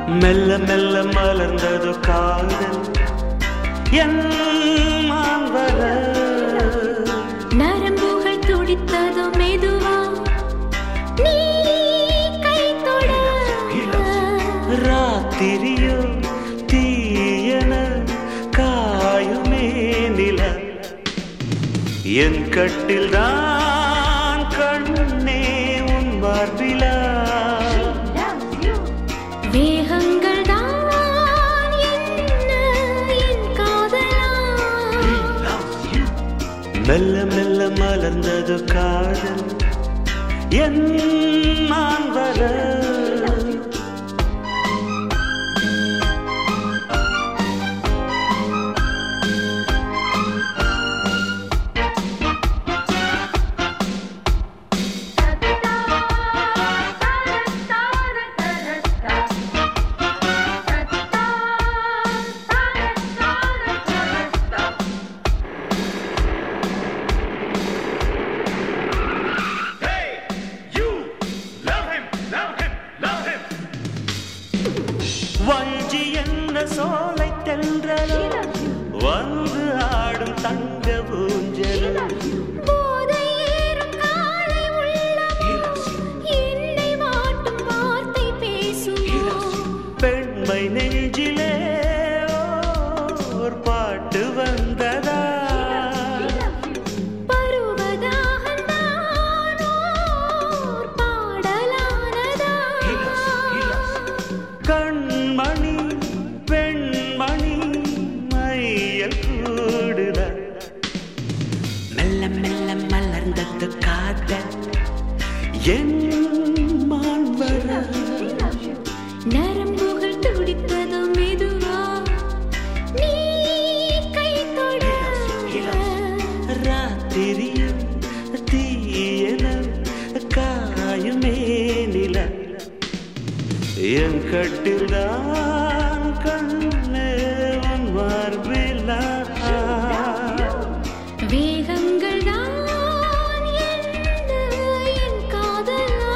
மெல்ல மெல்ல மலர்ந்தது காதல் என் மான்வர நரம்புகள் துடித்ததோ மெதுவா நீ கை தொட ராத்திரியோ தீயன காயுமே நில என் கட்டில் தான் கண்ணே உன் மார்பிலா வேகங்கள் தான் என்ன என் காதலா மெல்ல மெல்ல மலர்ந்தது காதல் என் நான் வர Hey, you love him, love him, love him. வஞ்சி என்ன சோலை தென்றலோ வந்து ஆடும் தங்க ஊஞ்சலும் போதை ஏறும் காலை உள்ளம் என்னை வாட்டும் வார்த்தை பேசுமோ பெண்மை நெஞ்சிலே ஓர் பாட்டு வந்ததா பருவதாகத் தானோர் பாடலானதா கண்மணி பெண்மணி மையல் கூடுத மெல்ல மெல்ல மலர்ந்தது காதல் என் மான்வர நரம்புகள் துடித்ததோ மெதுவா நீ கை தொட ராத்திரியும் தீயன காயுமே நில என் கட்டில்தான் கண்ணே உன் மார்பிலா வேகங்கள் தான் என்ன என் காதலா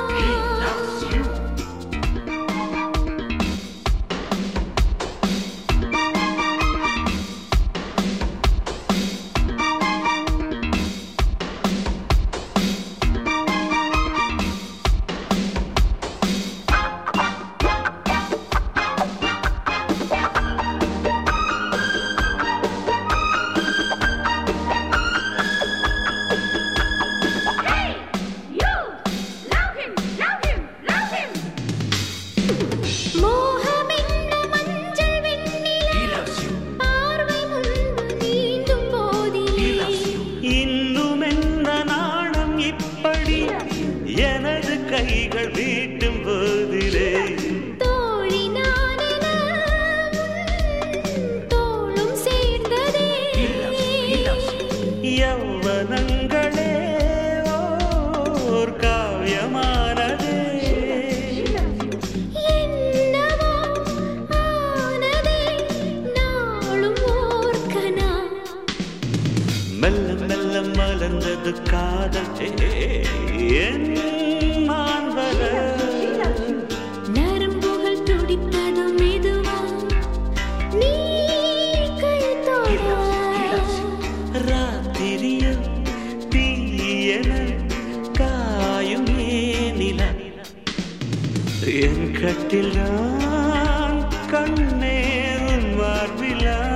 மோகமென்ன மஞ்சள் வெண்ணிலா பார்வை முன்பு நீந்தும் போதிலே இன்னும் என்ன நாணம் இப்படி எனது கைகள் வீட்டும் போதிலே தோழி நானென உன் தோளும் சேர்ந்ததே யௌவனங்களே ஓர் காவியமானதே என்னவோ ஆனதே நாளும் ஓர்க்கனா மெல்ல மெல்ல மலர்ந்தது காதல் என் மான்வர நரம்புகள் துடித்தது மெதுவா நீ கை தொட ராத்திரியும் தீயன காயும் ஏனில என் கட்டில் நான் கண்ணே உன் மார்பிலா